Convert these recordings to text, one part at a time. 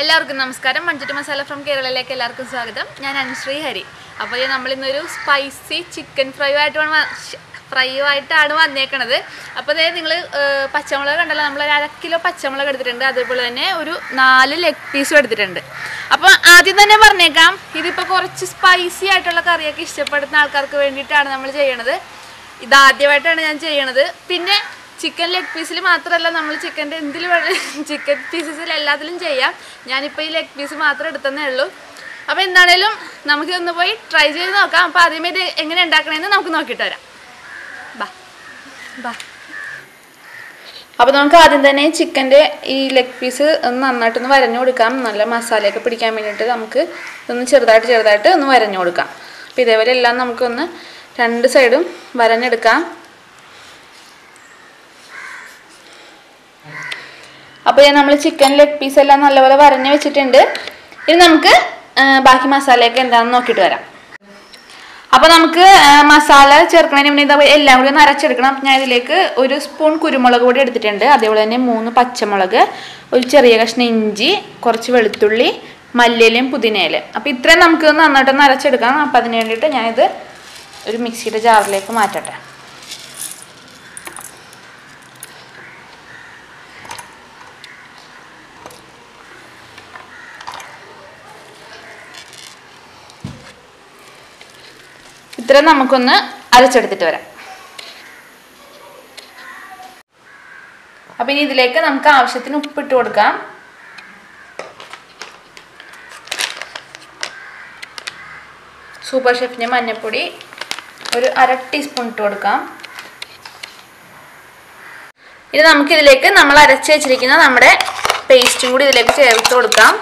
എല്ലാവർക്കും നമസ്കാരം മൺചുട്ടി മസാല ഫ്രം കേരളയിലേക്ക് എല്ലാവർക്കും സ്വാഗതം ഞാൻ അനുശ്രീ ഹരി അപ്പോൾ ഇത് നമ്മളിന്നൊരു സ്പൈസി ചിക്കൻ ഫ്രൈ ആയിട്ടാണ് ഫ്രൈ ആയിട്ടാണ് വന്നേക്കണത് അപ്പോൾ അതായത് നിങ്ങൾ പച്ചമുളക് കണ്ടല്ലോ നമ്മൾ ഒരു അര കിലോ പച്ചമുളക് എടുത്തിട്ടുണ്ട് അതേപോലെ തന്നെ ഒരു നാല് ലെഗ് പീസും എടുത്തിട്ടുണ്ട് അപ്പോൾ ആദ്യം തന്നെ പറഞ്ഞേക്കാം ഇതിപ്പോൾ കുറച്ച് സ്പൈസി ആയിട്ടുള്ള കറിയൊക്കെ ഇഷ്ടപ്പെടുന്ന ആൾക്കാർക്ക് വേണ്ടിയിട്ടാണ് നമ്മൾ ചെയ്യണത് ഇതാദ്യമായിട്ടാണ് ഞാൻ ചെയ്യണത് പിന്നെ ചിക്കൻ ലെഗ് പീസിൽ മാത്രമല്ല നമ്മൾ ചിക്കൻ്റെ എന്തിൽ ചിക്കൻ പീസസിൽ എല്ലാത്തിലും ചെയ്യാം ഞാനിപ്പോൾ ഈ ലെഗ് പീസ് മാത്രം എടുത്തതേ ഉള്ളൂ അപ്പോൾ എന്താണേലും നമുക്കിതൊന്ന് പോയി ട്രൈ ചെയ്ത് നോക്കാം അപ്പോൾ ആദ്യമേ ഇത് എങ്ങനെ ഉണ്ടാക്കണമെന്ന് നമുക്ക് നോക്കിയിട്ട് വരാം ബാ ബാ അപ്പോൾ നമുക്ക് ആദ്യം തന്നെ ചിക്കൻ്റെ ഈ ലെഗ് പീസ് ഒന്ന് നന്നായിട്ടൊന്ന് വരഞ്ഞു കൊടുക്കാം നല്ല മസാലയൊക്കെ പിടിക്കാൻ വേണ്ടിയിട്ട് നമുക്ക് ഇതൊന്ന് ചെറുതായിട്ട് ചെറുതായിട്ട് ഒന്ന് വരഞ്ഞു കൊടുക്കാം അപ്പോൾ ഇതേപോലെ എല്ലാം നമുക്കൊന്ന് രണ്ട് സൈഡും വരഞ്ഞെടുക്കാം അപ്പോൾ നമ്മൾ ചിക്കൻ ലെഗ് പീസ് എല്ലാം നല്ലപോലെ വരഞ്ഞ് വെച്ചിട്ടുണ്ട് ഇനി നമുക്ക് ആ, ബാക്കി മസാലയൊക്കെ എന്താണെന്ന് നോക്കിയിട്ട് വരാം അപ്പോൾ നമുക്ക് ആ, മസാല ചേർക്കണതിന് മുന്നേ ഇതാ എല്ലാം കൂടി ഒന്ന് അരച്ചെടുക്കണം ഞാൻ ഇതിലേക്ക് ഒരു സ്പൂൺ കുരുമുളക് പൊടി എടുത്തിട്ടുണ്ട് അതേപോലെ തന്നെ മൂന്ന് പച്ചമുളക് ഒരു ചെറിയ കഷ്ണം ഇഞ്ചി കുറച്ച് വെളുത്തുള്ളി മല്ലിയിലയും പുതിനയിലയും അപ്പോൾ ഇത്രയും നമുക്ക് നന്നായിട്ടൊന്ന് അരച്ചെടുക്കാം അപ്പോൾ അതിന് വേണ്ടിയിട്ട് ഞാനിത് ഒരു മിക്സിയുടെ ജാറിലേക്ക് മാറ്റട്ടെ ഇത്രയും നമുക്കൊന്ന് അരച്ചെടുത്തിട്ട് വരാം അപ്പം ഇനി ഇതിലേക്ക് നമുക്ക് ആവശ്യത്തിന് ഉപ്പിട്ട് കൊടുക്കാം സൂപ്പർ ഷെഫിൻ്റെ മഞ്ഞൾപ്പൊടി ഒരു അര ടീസ്പൂൺ ഇട്ട് കൊടുക്കാം ഇനി നമുക്കിതിലേക്ക് നമ്മൾ അരച്ച് വെച്ചിരിക്കുന്ന നമ്മുടെ പേസ്റ്റും കൂടി ഇതിലേക്ക് ചേർത്ത് കൊടുക്കാം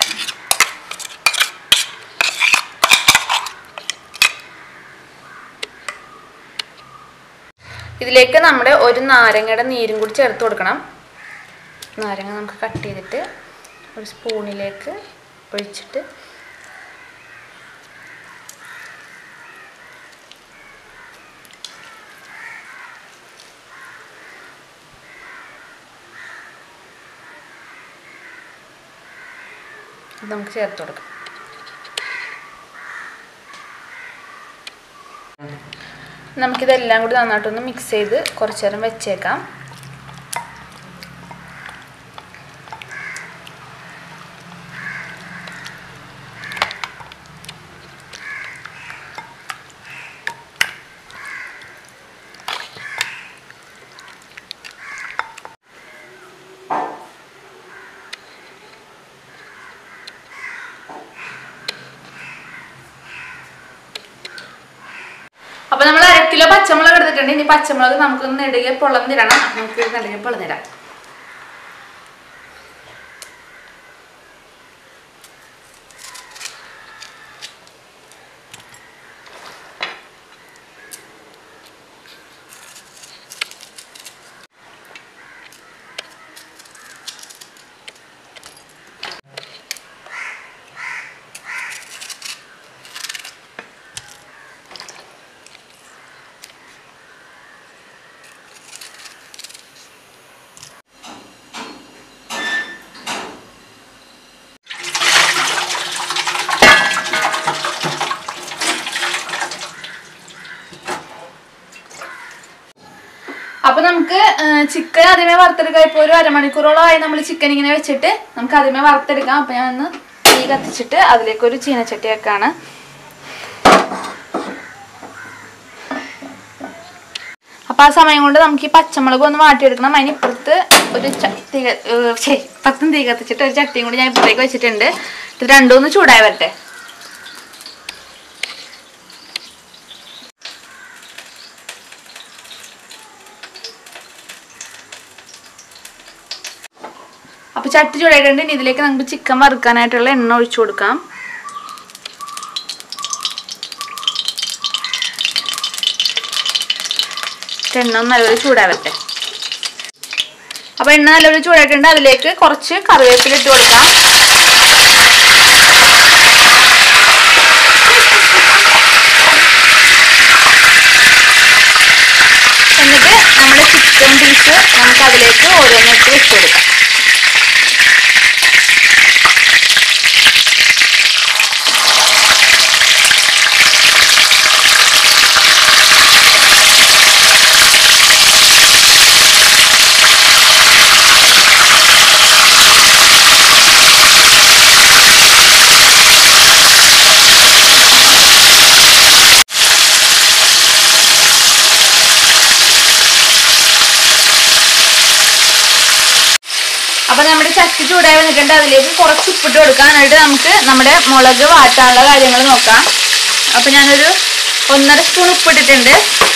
ഇതിലേക്ക് നമ്മുടെ ഒരു നാരങ്ങയുടെ നീരും കൂടി ചേർത്ത് കൊടുക്കണം നാരങ്ങ നമുക്ക് കട്ട് ചെയ്തിട്ട് ഒരു സ്പൂണിലേക്ക് ഒഴിച്ചിട്ട് ഇത് നമുക്ക് ചേർത്ത് കൊടുക്കാം നമുക്കിതെല്ലാം കൂടി നന്നായിട്ടൊന്ന് മിക്സ് ചെയ്ത് കുറച്ച് നേരം വെച്ചേക്കാം അപ്പൊ നമ്മൾ അര കിലോ പച്ചമുളക് എടുത്തിട്ടുണ്ട് ഇനി പച്ചമുളക് നമുക്കൊന്ന് നെടുകെ പൊളന്നിടണം നമുക്ക് നെടുകെ പൊളന്നിടാം അപ്പൊ നമുക്ക് ചിക്കൻ ആദ്യമേ വറുത്തെടുക്കാം ഇപ്പോൾ ഒരു അരമണിക്കൂറോളമായി നമ്മൾ ചിക്കൻ ഇങ്ങനെ വെച്ചിട്ട് നമുക്ക് ആദ്യമേ വറുത്തെടുക്കാം അപ്പൊ ഞാൻ ഒന്ന് തീ കത്തിച്ചിട്ട് അതിലേക്ക് ഒരു ചീനച്ചട്ടി വെക്കാണ് അപ്പൊ ആ സമയം കൊണ്ട് നമുക്ക് ഈ പച്ചമുളക് ഒന്ന് മാറ്റിയെടുക്കണം അതിന് ഇപ്പുറത്ത് ഒരു ചട്ടി ശരി പത്തും തീ കത്തിച്ചിട്ട് ഒരു ചട്ടിയും കൂടി ഞാൻ ഇപ്പുറത്തേക്ക് വെച്ചിട്ടുണ്ട് ഇത് രണ്ടും ഒന്ന് ചൂടായി വരട്ടെ അപ്പോൾ ചട്ടി ചൂടായിട്ടുണ്ട് ഇനി ഇതിലേക്ക് നമുക്ക് ചിക്കൻ വറുക്കാനായിട്ടുള്ള എണ്ണ ഒഴിച്ചു കൊടുക്കാം എണ്ണ ഒന്ന് നല്ലപോലെ ചൂടാവട്ടെ അപ്പോൾ എണ്ണ നല്ലപോലെ ചൂടായിട്ടുണ്ട് അതിലേക്ക് കുറച്ച് കറിവേപ്പില ഇട്ട് കൊടുക്കാം എന്നിട്ട് നമ്മുടെ ചിക്കൻ പീസ് നമുക്ക് അതിലേക്ക് ഓരോന്നിട്ട് വെച്ച് കൊടുക്കാം അപ്പൊ നമ്മുടെ ചട്ടി ചൂടായി വന്നിട്ടുണ്ട് അതിലേക്ക് കുറച്ച് ഉപ്പിട്ട് കൊടുക്കാം എന്നിട്ട് നമുക്ക് നമ്മുടെ മുളക് വാട്ടാനുള്ള കാര്യങ്ങൾ നോക്കാം അപ്പൊ ഞാനൊരു ഒന്നര സ്പൂൺ ഉപ്പിട്ടിട്ടുണ്ട്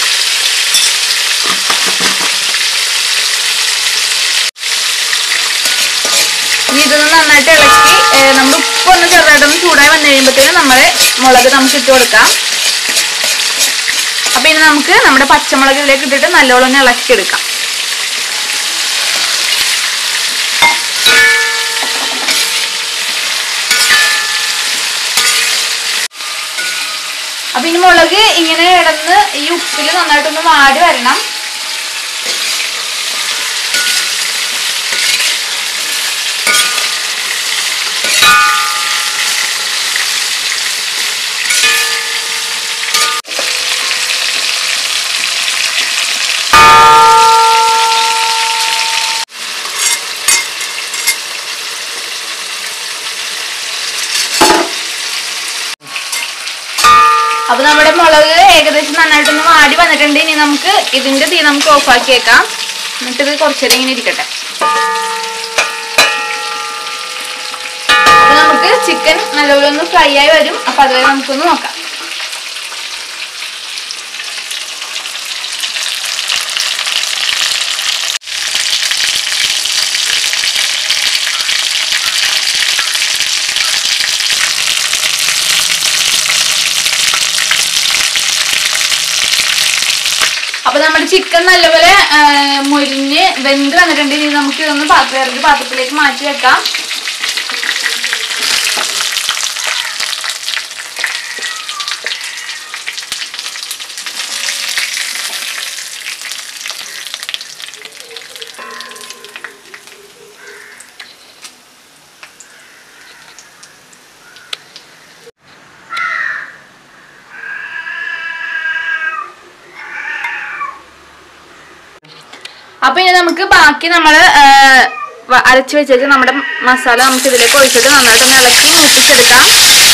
ഇനി ഇതൊന്ന് നന്നായിട്ട് ഇളക്കി ഏഹ്, നമ്മുടെ ഉപ്പ് ഒന്ന് ചെറുതായിട്ടൊന്ന് ചൂടായി വന്നു കഴിയുമ്പോഴത്തേനും നമ്മളെ മുളക് നമുക്ക് ഇട്ട് കൊടുക്കാം അപ്പൊ ഇനി നമുക്ക് നമ്മുടെ പച്ചമുളക് ഇതിലേക്ക് ഇട്ടിട്ട് നല്ലോണം ഒന്ന് ഇളക്കി എടുക്കാം അപ്പൊ ഇനി മുളക് ഇങ്ങനെ കിടന്ന് ഈ ഉപ്പിൽ നന്നായിട്ടൊന്ന് വാടി വരണം അപ്പൊ നമ്മുടെ മുളക് ഏകദേശം നന്നായിട്ടൊന്ന് വാടി വന്നിട്ടുണ്ട് ഇനി നമുക്ക് ഇതിന്റെ തീ നമുക്ക് ഓഫാക്കി വെക്കാം എന്നിട്ട് ഇത് കുറച്ചേരം ഇങ്ങനെ ഇരിക്കട്ടെ അപ്പൊ നമുക്ക് ചിക്കൻ നല്ലപോലെ ഒന്ന് ഫ്രൈ ആയി വരും അപ്പൊ അതുവരെ നമുക്കൊന്ന് നോക്കാം അപ്പൊ നമ്മുടെ ചിക്കൻ നല്ലപോലെ ആ, മൊരിഞ്ഞ് വെന്ത് വന്നിട്ടുണ്ട് ഇനി നമുക്ക് ഇതൊന്ന് പാത്രം വേറൊരു പാത്രത്തിലേക്ക് മാറ്റി വെക്കാം അപ്പൊ ഇനി നമുക്ക് ബാക്കി നമ്മൾ അരച്ചു വെച്ചിട്ട് നമ്മുടെ മസാല നമുക്ക് ഇതിലേക്ക് ഒഴിച്ചിട്ട് നന്നായിട്ടൊന്ന് ഇളക്കി മൂപ്പിച്ചെടുക്കാം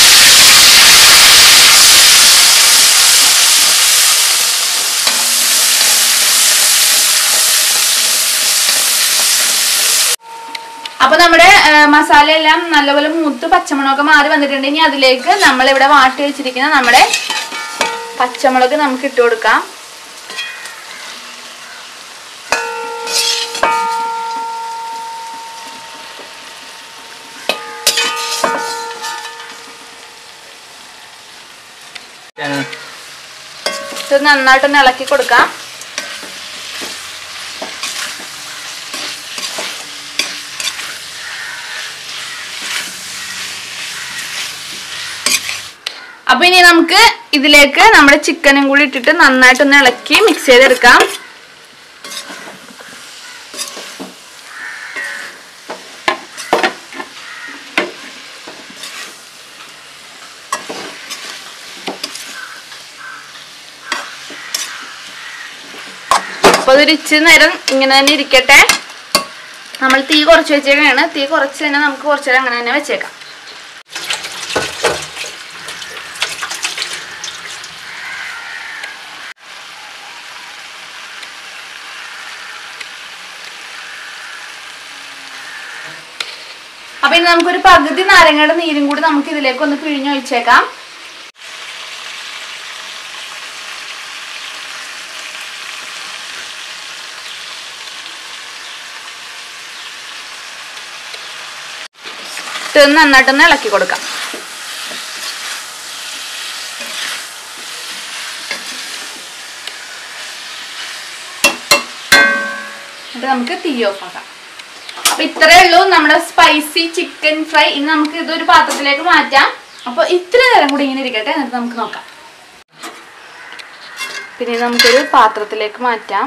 അപ്പൊ നമ്മുടെ ആ, മസാല എല്ലാം നല്ലപോലെ മൂത്ത് പച്ചമുളകൊക്കെ മാറി വന്നിട്ടുണ്ട് ഇനി അതിലേക്ക് നമ്മൾ ഇവിടെ വാട്ടി വെച്ചിരിക്കുന്ന നമ്മുടെ പച്ചമുളക് നമുക്ക് ഇട്ട് കൊടുക്കാം ഇത് നന്നായിട്ടൊന്ന് ഇളക്കി കൊടുക്കാം അപ്പൊ ഇനി നമുക്ക് ഇതിലേക്ക് നമ്മുടെ ചിക്കനും കൂടി ഇട്ടിട്ട് നന്നായിട്ടൊന്ന് ഇളക്കി മിക്സ് ചെയ്തെടുക്കാം അപ്പൊ അതൊരു ഇച്ചിരി നേരം ഇങ്ങനെ തന്നെ ഇരിക്കട്ടെ നമ്മൾ തീ കുറച്ച് വെച്ചേക്കാണ് തീ കുറച്ച് തന്നെ നമുക്ക് കുറച്ച് നേരം അങ്ങനെ തന്നെ വെച്ചേക്കാം അപ്പൊ ഇനി നമുക്കൊരു പകുതി നാരങ്ങയുടെ നീരും കൂടി നമുക്ക് ഇതിലേക്ക് ഒന്ന് പിഴിഞ്ഞൊഴിച്ചേക്കാം ഇത് നന്നായിട്ടൊന്ന് ഇളക്കി കൊടുക്കാം എന്നിട്ട് നമുക്ക് തീ ഓഫ് ആക്കാം അപ്പൊ ഇത്രയേ ഉള്ളൂ നമ്മുടെ സ്പൈസി ചിക്കൻ ഫ്രൈ ഇനി നമുക്ക് ഇതൊരു പാത്രത്തിലേക്ക് മാറ്റാം അപ്പൊ ഇത്ര നേരം കൂടി ഇങ്ങനെ ഇരിക്കട്ടെ എന്നിട്ട് നമുക്ക് നോക്കാം പിന്നെ ഇത് നമുക്കൊരു പാത്രത്തിലേക്ക് മാറ്റാം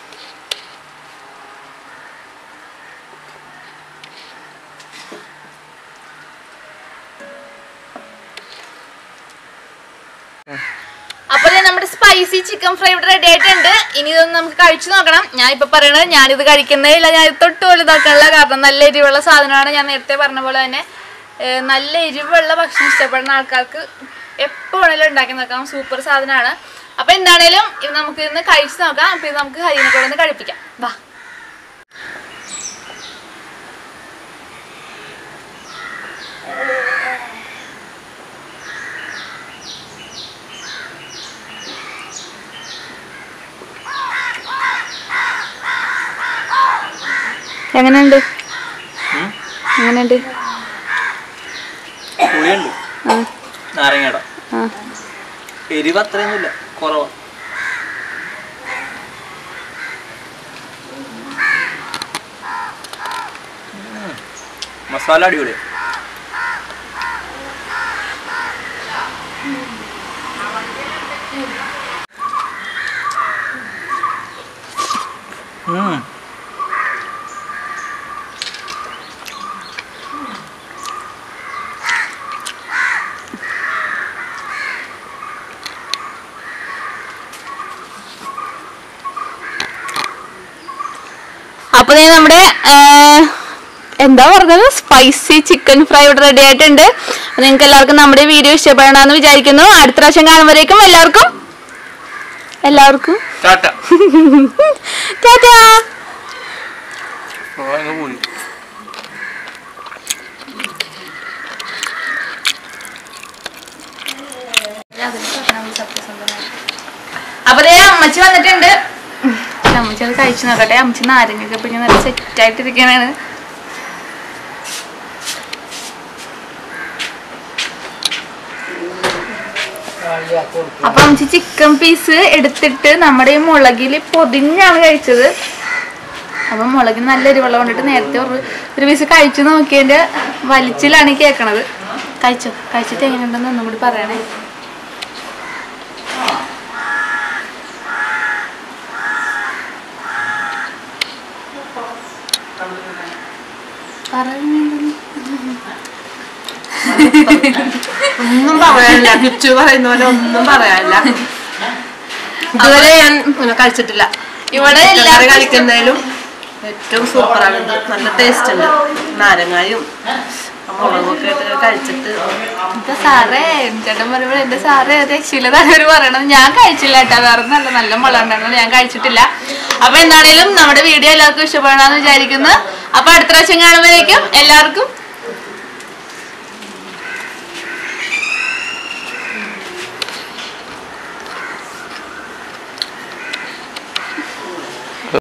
അപ്പൊ ദേ നമ്മുടെ സ്പൈസി ചിക്കൻ ഫ്രൈ ഇവിടെ റെഡി ആയിട്ടുണ്ട് ഇനി ഇതൊന്ന് നമുക്ക് കഴിച്ചു നോക്കണം ഞാൻ ഇപ്പൊ പറയണത് ഞാനിത് കഴിക്കുന്നേ ഇല്ല ഞാൻ ഇത് തൊട്ട് പോലും ഇതാക്കാനുള്ള കാരണം നല്ല എരിവുള്ള സാധനമാണ് ഞാൻ നേരത്തെ പറഞ്ഞ പോലെ തന്നെ ഏർ നല്ല എരിവുള്ള ഭക്ഷണം ഇഷ്ടപ്പെടുന്ന ആൾക്കാർക്ക് എപ്പോൾ വേണേലും ഉണ്ടാക്കി നോക്കാം സൂപ്പർ സാധനമാണ് അപ്പൊ എന്താണേലും ഇത് നമുക്ക് ഇന്ന് കഴിച്ചു നോക്കാം അപ്പൊ ഇത് നമുക്ക് ഹരിനെ കൂടെ ഒന്ന് കഴിപ്പിക്കാം വാ എങ്ങനെയുണ്ട് ഉം. എങ്ങനെയുണ്ട് പുളിയുണ്ട് ആ നാരങ്ങയുടെ ആ എരിവ് അത്രയൊന്നുമില്ല കുറവാ ഉം. മസാല അടിപൊളി ഉം. അപ്പൊ ദേ നമ്മുടെ ആ, എന്താ പറഞ്ഞത് സ്പൈസി ചിക്കൻ ഫ്രൈ ഇവിടെ റെഡി ആയിട്ടുണ്ട് നിങ്ങൾക്ക് എല്ലാവർക്കും നമ്മുടെ വീഡിയോ ഇഷ്ടപ്പെടണമെന്ന് വിചാരിക്കുന്നു അടുത്ത പ്രാവശ്യം കാണുമ്പോഴേക്കും എല്ലാവർക്കും എല്ലാവർക്കും ടാറ്റ ടാറ്റാ ഓ, അങ്ങ് പോയി അപ്പൊ ദേ അമ്മച്ചി വന്നിട്ടുണ്ട് അമ്മച്ചി അത് കഴിച്ചു നോക്കട്ടെ അമ്മച്ചി നാരങ്ങയൊക്കെ പിന്നെ നല്ല സെറ്റ് ആയിട്ടിരിക്കണാണ് അപ്പൊ അമ്മച്ചി ചിക്കൻ പീസ് എടുത്തിട്ട് നമ്മുടെ ഈ മുളകിൽ പൊതിഞ്ഞാണ് കഴിച്ചത് അപ്പൊ മുളകിന് നല്ല എരിവെള്ള കൊണ്ടിട്ട് നേരത്തെ ഒരു ഒരു പീസ് കഴിച്ചു നോക്കിയതിന്റെ വലിച്ചിലാണ് ഈ കേക്കണത് കഴിച്ചോ കഴിച്ചിട്ട് എങ്ങനെയുണ്ടെന്ന് ഒന്നും കൂടി പറയണേ പറയുന്നുണ്ടെന്ന് ഒന്നും പറയാനില്ല കിച്ചു പറയുന്ന പോലെ ഒന്നും പറയാനില്ല ഇതുവരെ ഞാൻ ഇങ്ങനെ കഴിച്ചിട്ടില്ല ഇവിടെ കറി എല്ലാവർക്കും കഴിക്കുന്നതിലും ഏറ്റവും സൂപ്പറാണ് ഇത് നല്ല ടേസ്റ്റ് ഉണ്ട് നാരങ്ങായും മുളകൊക്കെ ഇട്ട് കഴിച്ചിട്ട് എന്റെ സാറേ ചേട്ടൻ പറയുമ്പോൾ എന്റെ സാറേ രക്ഷയില്ലതാണ് അവര് പറയണത് ഞാൻ കഴിച്ചില്ല കേട്ടോ വേറെ നല്ല നല്ല മുളക് ഉണ്ടായിരുന്നു ഞാൻ കഴിച്ചിട്ടില്ല അപ്പൊ എന്താണേലും നമ്മുടെ വീഡിയോ എല്ലാവർക്കും ഇഷ്ടപ്പെടണമെന്ന് വിചാരിക്കുന്നു അപ്പൊ അടുത്ത പ്രാവശ്യം കാണുമ്പോഴേക്കും എല്ലാവർക്കും